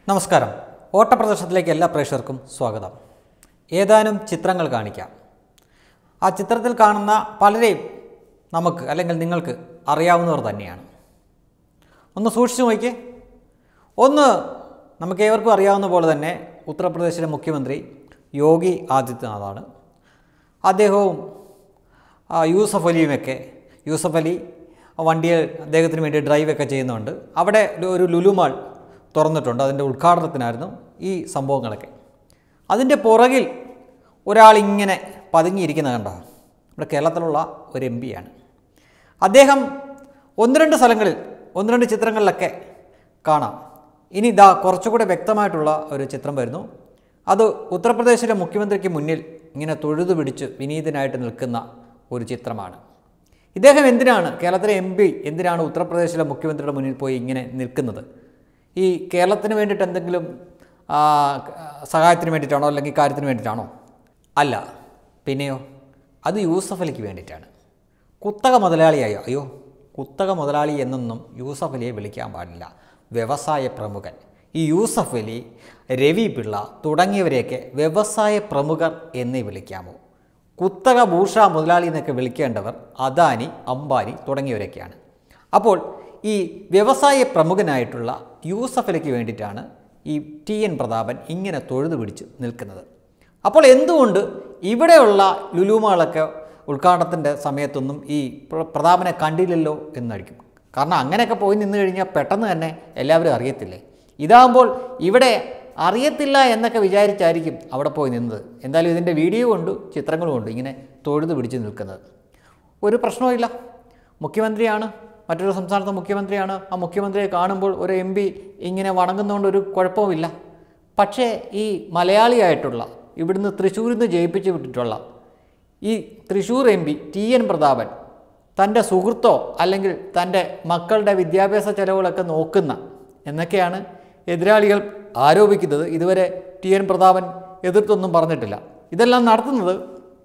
നമസ്കാരം ഓട്ടപ്രദർശനത്തിലേക്ക് എല്ലാ പ്രേക്ഷകർക്കും സ്വാഗതം ഏതാനും ചിത്രങ്ങൾ കാണിക്കാം ആ ചിത്രത്തിൽ കാണുന്ന പലരെയും നമുക്ക് അല്ലെങ്കിൽ നിങ്ങൾക്ക് അറിയാവുന്നവർ തന്നെയാണ് ഒന്ന് സൂക്ഷിച്ചു നോക്കിയേ ഒന്ന് നമുക്ക് ഏവർക്കും അറിയാവുന്ന പോലെ തന്നെ ഉത്തർപ്രദേശിലെ മുഖ്യമന്ത്രി യോഗി ആദിത്യനാഥാണ് അദ്ദേഹവും ആ, യൂസഫ് അലിയുമൊക്കെ യൂസഫ് അലി വണ്ടിയിൽ അദ്ദേഹത്തിന് വേണ്ടി ഡ്രൈവൊക്കെ ചെയ്യുന്നുണ്ട് അവിടെ ഒരു ലുലുമാൾ തുറന്നിട്ടുണ്ട് അതിൻ്റെ ഉദ്ഘാടനത്തിനായിരുന്നു ഈ സംഭവങ്ങളൊക്കെ അതിൻ്റെ പുറകിൽ ഒരാളിങ്ങനെ പതുങ്ങിയിരിക്കുന്ന കണ്ടോ നമ്മുടെ കേരളത്തിലുള്ള ഒരു എം പിയാണ് അദ്ദേഹം ഒന്ന് രണ്ട് സ്ഥലങ്ങളിൽ ഒന്ന് രണ്ട് ചിത്രങ്ങളിലൊക്കെ കാണാം ഇനി ഇതാ കുറച്ചുകൂടെ വ്യക്തമായിട്ടുള്ള ഒരു ചിത്രം വരുന്നു അത് ഉത്തർപ്രദേശിലെ മുഖ്യമന്ത്രിക്ക് മുന്നിൽ ഇങ്ങനെ തൊഴുതു പിടിച്ച് വിനീതനായിട്ട് നിൽക്കുന്ന ഒരു ചിത്രമാണ് ഇദ്ദേഹം എന്തിനാണ് കേരളത്തിലെ എം പി എന്തിനാണ് ഉത്തർപ്രദേശിലെ മുഖ്യമന്ത്രിയുടെ മുന്നിൽ പോയി ഇങ്ങനെ നിൽക്കുന്നത് ഈ കേരളത്തിന് വേണ്ടിയിട്ട് എന്തെങ്കിലും ആ, സഹായത്തിന് വേണ്ടിയിട്ടാണോ അല്ലെങ്കിൽ കാര്യത്തിന് വേണ്ടിയിട്ടാണോ അല്ല പിന്നെയോ അത് യൂസഫ് അലിക്ക് വേണ്ടിയിട്ടാണ് കുത്തക മുതലാളിയായോ അയ്യോ കുത്തക മുതലാളി എന്നൊന്നും യൂസഫ് അലിയെ വിളിക്കാൻ പാടില്ല വ്യവസായ പ്രമുഖൻ ഈ യൂസഫ് അലി രവി പിള്ള തുടങ്ങിയവരെയൊക്കെ വ്യവസായ പ്രമുഖർ എന്നേ വിളിക്കാമോ കുത്തക ഭൂഷ മുതലാളി എന്നൊക്കെ വിളിക്കേണ്ടവർ അദാനി അംബാനി തുടങ്ങിയവരൊക്കെയാണ് അപ്പോൾ ഈ വ്യവസായ പ്രമുഖനായിട്ടുള്ള യൂസഫ് അലിക്ക് വേണ്ടിയിട്ടാണ് ഈ ടി എൻ പ്രതാപൻ ഇങ്ങനെ തൊഴുതു പിടിച്ച് നിൽക്കുന്നത് അപ്പോൾ എന്തുകൊണ്ട് ഇവിടെയുള്ള ലുലുമാളൊക്കെ ഉദ്ഘാടനത്തിൻ്റെ സമയത്തൊന്നും ഈ പ്ര- പ്രതാപനെ കണ്ടില്ലല്ലോ എന്നായിരിക്കും കാരണം അങ്ങനെയൊക്കെ പോയി നിന്ന് കഴിഞ്ഞാൽ പെട്ടെന്ന് തന്നെ എല്ലാവരും അറിയത്തില്ലേ ഇതാകുമ്പോൾ ഇവിടെ അറിയത്തില്ല എന്നൊക്കെ വിചാരിച്ചായിരിക്കും അവിടെ പോയി നിന്നത് എന്തായാലും ഇതിൻ്റെ വീഡിയോ ഉണ്ട് ചിത്രങ്ങളും ഉണ്ട് ഇങ്ങനെ തൊഴുതു പിടിച്ച് നിൽക്കുന്നത് ഒരു പ്രശ്നവുമില്ല മുഖ്യമന്ത്രിയാണ് മറ്റൊരു സംസ്ഥാനത്തെ മുഖ്യമന്ത്രിയാണ് ആ മുഖ്യമന്ത്രിയെ കാണുമ്പോൾ ഒരു എം പി ഇങ്ങനെ വണങ്ങുന്നതുകൊണ്ട് ഒരു കുഴപ്പവുമില്ല പക്ഷേ ഈ മലയാളിയായിട്ടുള്ള ഇവിടുന്ന് തൃശ്ശൂരിൽ നിന്ന് ജയിപ്പിച്ച് വിട്ടിട്ടുള്ള ഈ Thrissur M P T N Prathapan തൻ്റെ സുഹൃത്തോ അല്ലെങ്കിൽ തൻ്റെ മക്കളുടെ വിദ്യാഭ്യാസ ചെലവുകളൊക്കെ നോക്കുന്ന എന്നൊക്കെയാണ് എതിരാളികൾ ആരോപിക്കുന്നത് ഇതുവരെ ടി എൻ പ്രതാപൻ എതിർത്തൊന്നും പറഞ്ഞിട്ടില്ല ഇതെല്ലാം നടത്തുന്നത്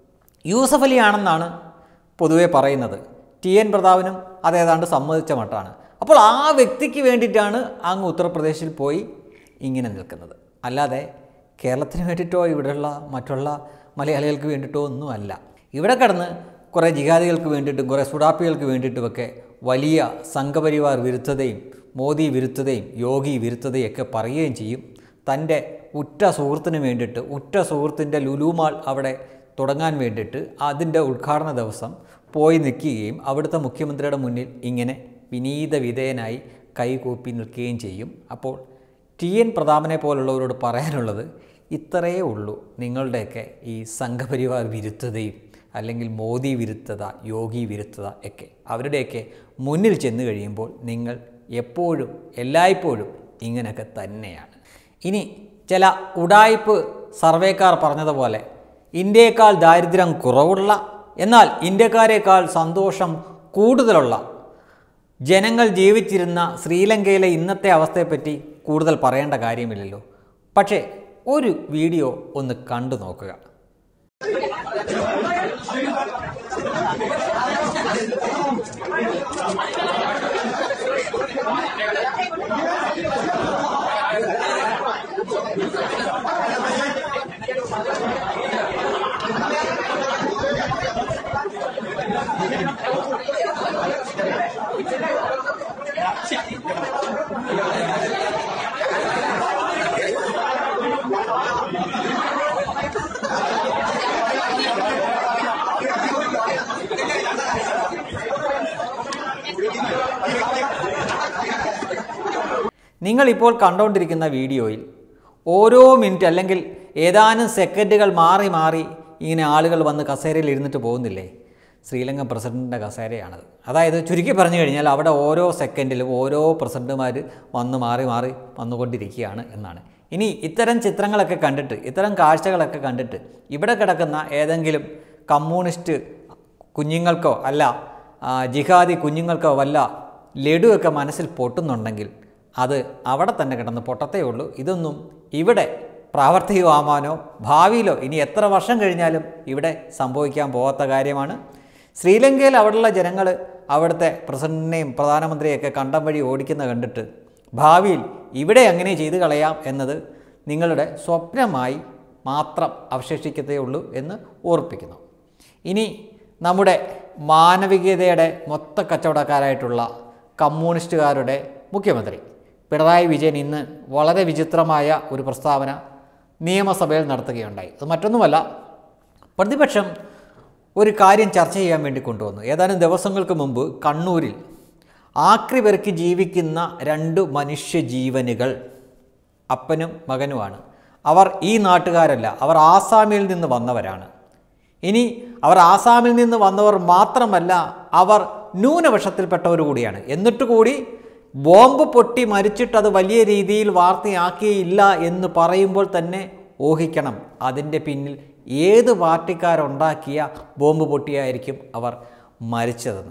യൂസഫ് അലി ആണെന്നാണ് പൊതുവെ പറയുന്നത് ടി എൻ പ്രതാപനും അതേതാണ്ട് സമ്മതിച്ച മട്ടാണ് അപ്പോൾ ആ വ്യക്തിക്ക് വേണ്ടിയിട്ടാണ് അങ്ങ് ഉത്തർപ്രദേശിൽ പോയി ഇങ്ങനെ നിൽക്കുന്നത് അല്ലാതെ കേരളത്തിന് വേണ്ടിയിട്ടോ ഇവിടെയുള്ള മറ്റുള്ള മലയാളികൾക്ക് വേണ്ടിയിട്ടോ ഒന്നുമല്ല ഇവിടെ കിടന്ന് കുറേ ജിഹാദികൾക്ക് വേണ്ടിയിട്ടും കുറേ സുഡാപ്പികൾക്ക് വേണ്ടിയിട്ടുമൊക്കെ വലിയ സംഘപരിവാർ വിരുദ്ധതയും മോദി വിരുദ്ധതയും യോഗി വിരുദ്ധതയും ഒക്കെ പറയുകയും ചെയ്യും തൻ്റെ ഉറ്റ സുഹൃത്തിന് വേണ്ടിയിട്ട് ഉറ്റ സുഹൃത്തിൻ്റെ ലുലുമാൾ അവിടെ തുടങ്ങാൻ വേണ്ടിയിട്ട് അതിൻ്റെ ഉദ്ഘാടന ദിവസം പോയി നിൽക്കുകയും അവിടുത്തെ മുഖ്യമന്ത്രിയുടെ മുന്നിൽ ഇങ്ങനെ വിനീത വിധേയനായി കൈകൂപ്പി നിൽക്കുകയും ചെയ്യും അപ്പോൾ ടി എൻ പ്രതാപനെ പോലുള്ളവരോട് പറയാനുള്ളത് ഇത്രയേ ഉള്ളൂ നിങ്ങളുടെയൊക്കെ ഈ സംഘപരിവാർ വിരുദ്ധതയും അല്ലെങ്കിൽ മോദി വിരുദ്ധത യോഗി വിരുദ്ധത ഒക്കെ അവരുടെയൊക്കെ മുന്നിൽ ചെന്ന് കഴിയുമ്പോൾ നിങ്ങൾ എപ്പോഴും എല്ലായ്പ്പോഴും ഇങ്ങനെയൊക്കെ തന്നെയാണ് ഇനി ചില ഉടായ്പ് സർവേക്കാർ പറഞ്ഞതുപോലെ ഇന്ത്യയേക്കാൾ ദാരിദ്ര്യം കുറവുള്ള എന്നാൽ ഇന്ത്യക്കാരേക്കാൾ സന്തോഷം കൂടുതലുള്ള ജനങ്ങൾ ജീവിച്ചിരുന്ന ശ്രീലങ്കയിലെ ഇന്നത്തെ അവസ്ഥയെപ്പറ്റി കൂടുതൽ പറയേണ്ട കാര്യമില്ലല്ലോ പക്ഷേ ഒരു വീഡിയോ ഒന്ന് കണ്ടു നോക്കുക നിങ്ങളിപ്പോൾ കണ്ടുകൊണ്ടിരിക്കുന്ന വീഡിയോയിൽ ഓരോ മിനിറ്റ് അല്ലെങ്കിൽ ഏതാനും സെക്കൻഡുകൾ മാറി മാറി ഇങ്ങനെ ആളുകൾ വന്ന് കസേരയിൽ ഇരുന്നിട്ട് പോകുന്നില്ലേ ശ്രീലങ്കൻ പ്രസിഡൻറ്റിൻ്റെ കസേരയാണത് അതായത് ചുരുക്കി പറഞ്ഞു കഴിഞ്ഞാൽ അവിടെ ഓരോ സെക്കൻഡിലും ഓരോ പ്രസിഡന്റുമാർ വന്ന് മാറി മാറി വന്നുകൊണ്ടിരിക്കുകയാണ് എന്നാണ് ഇനി ഇത്തരം ചിത്രങ്ങളൊക്കെ കണ്ടിട്ട് ഇത്തരം കാഴ്ചകളൊക്കെ കണ്ടിട്ട് ഇവിടെ കിടക്കുന്ന ഏതെങ്കിലും കമ്മ്യൂണിസ്റ്റ് കുഞ്ഞുങ്ങൾക്കോ അല്ല ആ, ജിഹാദി കുഞ്ഞുങ്ങൾക്കോ വല്ല ലഡുവൊക്കെ മനസ്സിൽ പൊട്ടുന്നുണ്ടെങ്കിൽ അത് അവിടെ തന്നെ കിടന്ന് പൊട്ടത്തേ ഉള്ളൂ ഇതൊന്നും ഇവിടെ പ്രാവർത്തികമാവാനോ ഭാവിയിലോ ഇനി എത്ര വർഷം കഴിഞ്ഞാലും ഇവിടെ സംഭവിക്കാൻ പോകാത്ത കാര്യമാണ് ശ്രീലങ്കയിൽ അവിടെയുള്ള ജനങ്ങൾ അവിടുത്തെ പ്രസിഡന്റിനെയും പ്രധാനമന്ത്രിയൊക്കെ കണ്ടം വഴി ഓടിക്കുന്ന കണ്ടിട്ട് ഭാവിയിൽ ഇവിടെ അങ്ങനെ ചെയ്തു കളയാം എന്നത് നിങ്ങളുടെ സ്വപ്നമായി മാത്രം അവശേഷിക്കത്തേ ഉള്ളൂ എന്ന് ഓർപ്പിക്കുന്നു ഇനി നമ്മുടെ മാനവികതയുടെ മൊത്ത കച്ചവടക്കാരായിട്ടുള്ള കമ്മ്യൂണിസ്റ്റുകാരുടെ മുഖ്യമന്ത്രി പിണറായി വിജയൻ ഇന്ന് വളരെ വിചിത്രമായ ഒരു പ്രസ്താവന നിയമസഭയിൽ നടത്തുകയുണ്ടായി അത് മറ്റൊന്നുമല്ല പ്രതിപക്ഷം ഒരു കാര്യം ചർച്ച ചെയ്യാൻ വേണ്ടി കൊണ്ടുവന്നു ഏതാനും ദിവസങ്ങൾക്ക് മുമ്പ് കണ്ണൂരിൽ ആക്രി പെറുക്കി ജീവിക്കുന്ന രണ്ട് മനുഷ്യജീവനുകൾ അപ്പനും മകനുമാണ് അവർ ഈ നാട്ടുകാരല്ല അവർ ആസാമിൽ നിന്ന് വന്നവരാണ് ഇനി അവർ ആസാമിൽ നിന്ന് വന്നവർ മാത്രമല്ല അവർ ന്യൂനപക്ഷത്തിൽപ്പെട്ടവർ കൂടിയാണ് എന്നിട്ട് കൂടി ബോംബ് പൊട്ടി മരിച്ചിട്ട് അത് വലിയ രീതിയിൽ വാർത്തയാക്കിയില്ല എന്ന് പറയുമ്പോൾ തന്നെ ഊഹിക്കണം അതിൻ്റെ പിന്നിൽ ഏത് പാർട്ടിക്കാരുണ്ടാക്കിയ ബോംബ് പൊട്ടിയായിരിക്കും അവർ മരിച്ചതെന്ന്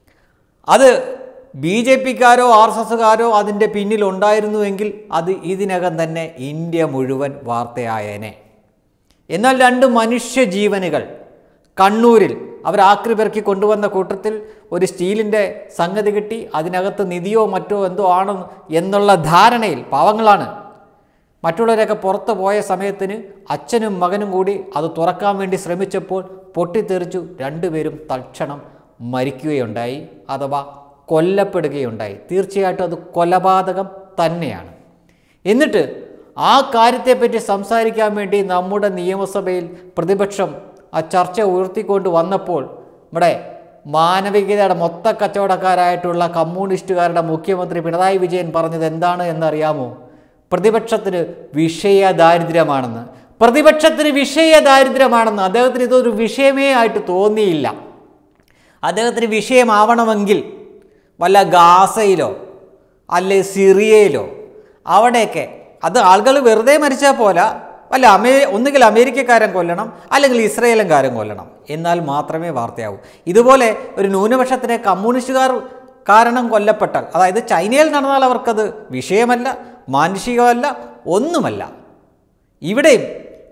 അത് ബി ജെ പിക്കാരോ ആർ എസ് എസുകാരോ അതിൻ്റെ പിന്നിലുണ്ടായിരുന്നുവെങ്കിൽ അത് ഇതിനകം തന്നെ ഇന്ത്യ മുഴുവൻ വാർത്തയായേനെ എന്നാൽ രണ്ട് മനുഷ്യജീവനുകൾ കണ്ണൂരിൽ അവർ ആക്രി പെറുക്കി കൊണ്ടുവന്ന കൂട്ടത്തിൽ ഒരു സ്റ്റീലിൻ്റെ സംഗതി കിട്ടി അതിനകത്ത് നിധിയോ മറ്റോ എന്തോ ആണ് എന്നുള്ള ധാരണയിൽ പാവങ്ങളാണ് മറ്റുള്ളവരൊക്കെ പുറത്ത് പോയ സമയത്തിന് അച്ഛനും മകനും കൂടി അത് തുറക്കാൻ വേണ്ടി ശ്രമിച്ചപ്പോൾ പൊട്ടിത്തെറിച്ചു രണ്ടുപേരും തൽക്ഷണം മരിക്കുകയുണ്ടായി അഥവാ കൊല്ലപ്പെടുകയുണ്ടായി തീർച്ചയായിട്ടും അത് കൊലപാതകം തന്നെയാണ് എന്നിട്ട് ആ കാര്യത്തെപ്പറ്റി സംസാരിക്കാൻ വേണ്ടി നമ്മുടെ നിയമസഭയിൽ പ്രതിപക്ഷം ആ ചർച്ച ഉയർത്തിക്കൊണ്ട് വന്നപ്പോൾ നമ്മുടെ മാനവികതയുടെ മൊത്ത കച്ചവടക്കാരായിട്ടുള്ള കമ്മ്യൂണിസ്റ്റുകാരുടെ മുഖ്യമന്ത്രി പിണറായി വിജയൻ പറഞ്ഞത് എന്താണ് എന്നറിയാമോ പ്രതിപക്ഷത്തിന് വിഷയ ദാരിദ്ര്യമാണെന്ന് പ്രതിപക്ഷത്തിന് വിഷയ ദാരിദ്ര്യമാണെന്ന് അദ്ദേഹത്തിന് ഇതൊരു വിഷയമേ ആയിട്ട് തോന്നിയില്ല അദ്ദേഹത്തിന് വിഷയമാവണമെങ്കിൽ വല്ല ഗാസയിലോ അല്ലെ സിറിയയിലോ അവിടെയൊക്കെ അത് ആളുകൾ വെറുതെ മരിച്ചാൽ പോലെ വല്ല അമേ ഒന്നുകിൽ അമേരിക്കക്കാരൻ കൊല്ലണം അല്ലെങ്കിൽ ഇസ്രയേലൻകാരൻ കൊല്ലണം എന്നാൽ മാത്രമേ വാർത്തയാവൂ ഇതുപോലെ ഒരു ന്യൂനപക്ഷത്തിനെ കമ്മ്യൂണിസ്റ്റുകാർ കാരണം കൊല്ലപ്പെട്ടാൽ അതായത് ചൈനയിൽ നടന്നാൽ അവർക്കത് വിഷയമല്ല മാനുഷികമല്ല ഒന്നുമല്ല ഇവിടെയും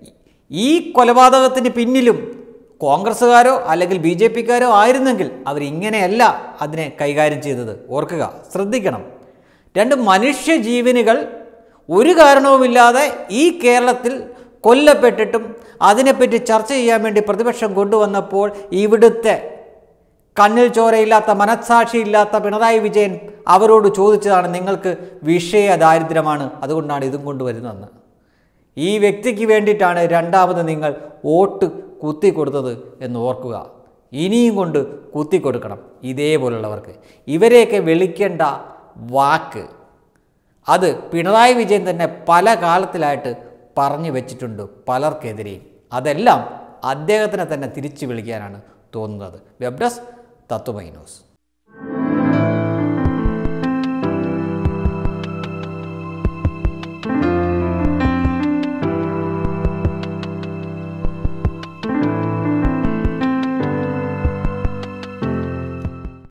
ഈ കൊലപാതകത്തിന് പിന്നിലും കോൺഗ്രസ്സുകാരോ അല്ലെങ്കിൽ ബി ജെ പിക്കാരോ ആയിരുന്നെങ്കിൽ അവരിങ്ങനെയല്ല അതിനെ കൈകാര്യം ചെയ്തത് ഓർക്കുക ശ്രദ്ധിക്കണം രണ്ട് മനുഷ്യജീവനുകൾ ഒരു കാരണവുമില്ലാതെ ഈ കേരളത്തിൽ കൊല്ലപ്പെട്ടിട്ടും അതിനെപ്പറ്റി ചർച്ച ചെയ്യാൻ വേണ്ടി പ്രതിപക്ഷം കൊണ്ടുവന്നപ്പോൾ ഇവിടുത്തെ കണ്ണിൽ ചോരയില്ലാത്ത മനസ്സാക്ഷിയില്ലാത്ത പിണറായി വിജയൻ അവരോട് ചോദിച്ചതാണ് നിങ്ങൾക്ക് വിഷയ ദാരിദ്ര്യമാണ് അതുകൊണ്ടാണ് ഇതും കൊണ്ടുവരുന്നതെന്ന് ഈ വ്യക്തിക്ക് വേണ്ടിയിട്ടാണ് രണ്ടാമത് നിങ്ങൾ വോട്ട് കുത്തി കൊടുത്തത് എന്ന് ഓർക്കുക ഇനിയും കൊണ്ട് കുത്തി കൊടുക്കണം ഇതേപോലുള്ളവർക്ക് ഇവരെയൊക്കെ വിളിക്കേണ്ട വാക്ക് അത് പിണറായി വിജയൻ തന്നെ പല കാലത്തിലായിട്ട് പറഞ്ഞു വെച്ചിട്ടുണ്ട് പലർക്കെതിരെയും അതെല്ലാം അദ്ദേഹത്തിനെ തന്നെ തിരിച്ചു വിളിക്കാനാണ് തോന്നുന്നത് വെബ് ഡെസ്ക് തത്വമൈ ന്യൂസ്